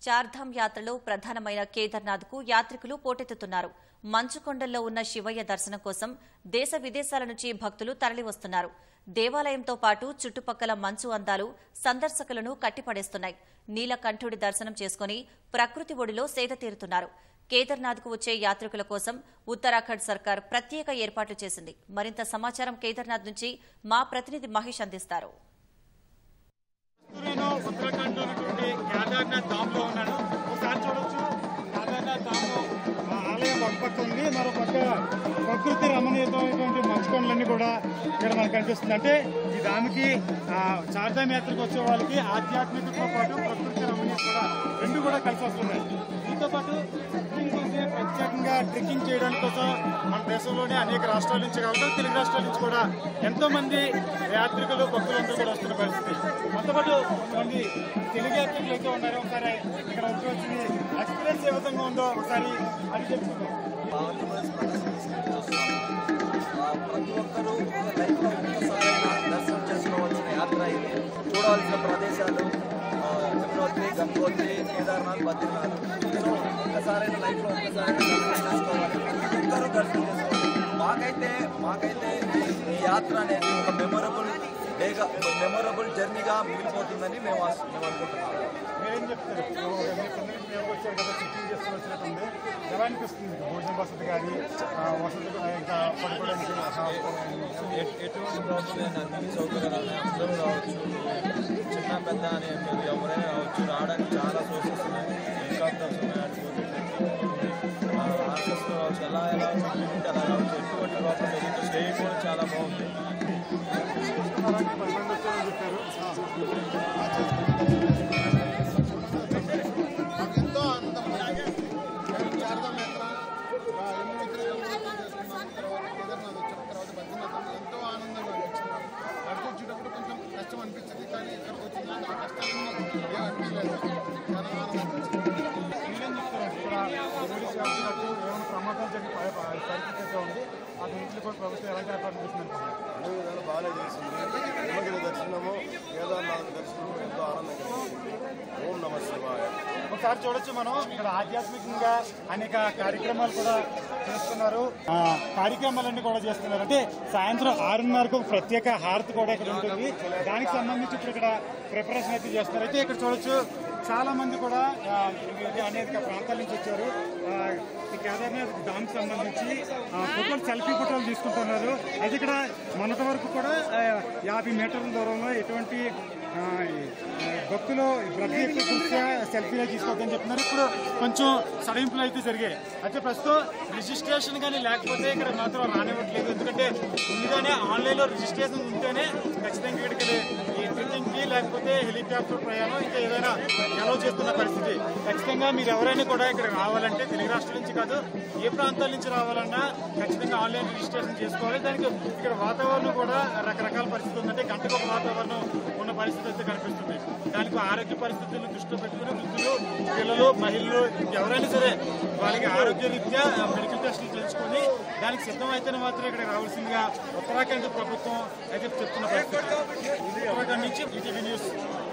చార్ధామ్ యాత్రలో ప్రధానమైన కేదార్నాథ్కు యాత్రికులు పోటెత్తుతున్నారు మంచు కొండల్లో ఉన్న శివయ్య దర్శనం కోసం దేశ విదేశాల నుంచి భక్తులు తరలివస్తున్నారు దేవాలయంతో పాటు చుట్టుపక్కల మంచు అందాలు సందర్శకులను కట్టిపడేస్తున్నాయి నీలకంఠుడి దర్శనం చేసుకుని ప్రకృతి ఒడిలో సేద తీరుతున్నారు కేదార్నాథ్కు వచ్చే యాత్రికుల కోసం ఉత్తరాఖండ్ సర్కార్ ప్రత్యేక ఏర్పాట్లు చేసింది మరింత సమాచారం కేదార్నాథ్ నుంచి మా ప్రతినిధి మహేష్ అందిస్తారు నేను ఉత్తరాఖండ్ లో ఉన్నటువంటి కేదార్నాథ్ ధామ్ లో ఉన్నాను ఒకసారి చూడొచ్చు కేదార్నాథ్ ధామ్ లో ఆ ఆలయం ఒక పక్క ఉంది మరో పక్క ప్రకృతి రమణీయతమైనటువంటి మంచు కొండలన్నీ కూడా ఇక్కడ మనకు కనిపిస్తుంది అంటే ఈ ధామ్కి ఆ, చార్ధామ్ యాత్రకు వచ్చే వాళ్ళకి ఆధ్యాత్మికతో పాటు ప్రకృతి రమణీయత కూడా రెండు కూడా కలిసి వస్తున్నాయి దీంతో పాటు దీనికోసమే ప్రత్యేకంగా ట్రెక్కింగ్ చేయడానికి కోసం మన దేశంలోనే అనేక రాష్ట్రాల నుంచి కావచ్చు తెలుగు రాష్ట్రాల నుంచి కూడా ఎంతో మంది యాత్రికులు భక్తులందరూ కూడా వస్తున్న పరిస్థితి మనతో పాటు కొంతమంది తెలుగు యాత్రికులు అయితే ఉన్నారు ఒకసారి ఇక్కడ వచ్చి వచ్చింది ఎక్స్పీరియన్స్ ఏ విధంగా ఉందో ఒకసారి అది చెప్పుకుందాం ఆంధ్రప్రదేశ్ ప్రదర్శన చూస్తున్నాము ఆ, ప్రతి ఒక్కరూ లైఫ్లో ఒక్కసారైనా దర్శనం చేసుకోవాల్సిన యాత్ర ఇది చూడవలసిన ప్రదేశాలు ఆ, యమునోత్రి గంగోత్రి కేదార్నాథ్ బద్రీనాథ్ సో ఒక్కసారైనా లైఫ్లో ఒక్కసారైనా దర్శనం చేసుకోవాలి అందరూ దర్శనం చేసుకోవాలి మాకైతే మాకైతే ఈ యాత్ర అనేది ఒక మెమొరబుల్ డేగా మెమొరబుల్ జర్నీగా మిగిలిపోతుందని మేము ఆశ- మేము అనుకుంటున్నాము మీరేం చెప్తారు ఇప్పుడు మీ పిల్లలకి మేము వచ్చారు కదా చెక్కింగ్ చేసుకుని వచ్చినట్టుంది ఎలా అనిపిస్తుంది మీకు భోజన వసతి కానీ ఆ, వసతి ఆ, ఇంకా పడుకోవడానికి ఎట్- ఎటువంటి ప్రాబ్లం లేదు అన్ని సౌకర్యాలు ఉన్నాయి అందరూ రావచ్చు చిన్న పెద్ద అని ఏం లేదు ఎవరైనా రావచ్చు రావడానికి చాలా సోర్సెస్ ఉన్నాయి హెలికాప్టర్స్ ఉన్నాయి అటుపోతే ఆర్సెస్లో రావచ్చు ఎలా ఎలా ఉంటే అలా రావచ్చు ఎటువంటి ప్రాబ్లం లేదు ఇంకా స్టే కూడా చాలా బాగుంది అలాంటి పది మంది వచ్చారని చెప్పారు ఎంతో ఆనందం చార్ధామ్ యాత్ర ఆ, యమునోత్రి గంగోత్రి చేసుకున్నాం తర్వాత కేదార్నాథ్ వచ్చిన తర్వాత బద్రీనాథ్ ఎంతో ఆనందంగా అనిపించింది అక్కడికి వచ్చేటప్పుడు కొంచెం కష్టం అనిపించింది కానీ ఇక్కడికి వచ్చిన ఆ కష్టాలను ఏం అనిపించలేదు చాలా ఆనందం అనిపించింది మీరేం చెప్తారు ఇక్కడ పోలీసు వెళ్తున్నట్టు ఏమైనా ప్రమాదాలు జరిగి ప- ప- పరిస్థితి అయితే ఉంది ఆ ఇంట్లో కూడా ప్రభుత్వం ఎలాంటి ఏర్పాట్లు చేసింది అనుకుంటున్నారు అన్ని విధాలు బాగానే చేసింది హిమగిరి దర్శనము కేదార్నాథ్ దర్శనము ఎంతో ఆనందంగా ఉంది. ఓం నమ శివాయ ఒకసారి చూడొచ్చు మనం ఇక్కడ ఆధ్యాత్మికంగా అనేక కార్యక్రమాలు కూడా చేస్తున్నారు ఆ, కార్యక్రమాలన్నీ కూడా చేస్తున్నారు అంటే సాయంత్రం ఆరున్నరకు ఒక ప్రత్యేక హారతి కూడా ఇక్కడ ఉంటుంది దానికి సంబంధించి ఇప్పుడు ఇక్కడ ప్రిపరేషన్ అయితే చేస్తున్నారు అయితే ఇక్కడ చూడొచ్చు చాలా మంది కూడా ఆ, ఇది అనేక ప్రాంతాల నుంచి వచ్చారు ఆ, ఈ కేదార్నాథ్ డామ్ సంబంధించి ఆ, ఫోటోలు సెల్ఫీ ఫోటోలు తీసుకుంటున్నారు అయితే ఇక్కడ మొన్నటి వరకు కూడా ఆ, యాభై మీటర్ల దూరంలో ఎటువంటి ఆ, ఈ, ఆ, భక్తులు ప్రతి ఒక్క దృష్ట్యా సెల్ఫీలే తీసుకోవద్దని చెప్తున్నారు ఇప్పుడు కొంచెం సడలింపులు అయితే జరిగాయి అయితే ప్రస్తుతం రిజిస్ట్రేషన్ కానీ లేకపోతే ఇక్కడ మాత్రం రానివ్వట్లేదు ఎందుకంటే ముందుగానే ఆన్లైన్లో రిజిస్ట్రేషన్ ఉంటేనే ఖచ్చితంగా ఇక్కడికి ఈ ట్రెక్కింగ్కి లేకపోతే హెలికాప్టర్ ప్రయాణం ఇంకా ఏదైనా అలౌ చేస్తున్న పరిస్థితి ఖచ్చితంగా మీరు ఎవరైనా కూడా ఇక్కడ రావాలంటే తెలుగు రాష్ట్రాల నుంచి కాదు ఏ ప్రాంతాల నుంచి రావాలన్నా ఖచ్చితంగా ఆన్లైన్ రిజిస్ట్రేషన్ చేసుకోవాలి దానికి ఇక్కడ వాతావరణం కూడా రకరకాల పరిస్థితి ఉందంటే గంటకు ఒక వాతావరణం ఉన్న పరిస్థితి అయితే కనిపిస్తుంది దానికి ఆరోగ్య పరిస్థితులను దృష్టిలో పెట్టుకుని వృద్ధులు పిల్లలు మహిళలు ఎవరైనా సరే వాళ్ళకి ఆరోగ్య రీత్యా మెడికల్ టెస్టులు చేయించుకొని దానికి సిద్ధం అయితేనే మాత్రం ఇక్కడ రావాల్సిందిగా ఉత్తరాఖండ్ ప్రభుత్వం అయితే చెప్తున్న పరిస్థితి ఉత్తరాఖండ్ నుంచి ఈటీవీ న్యూస్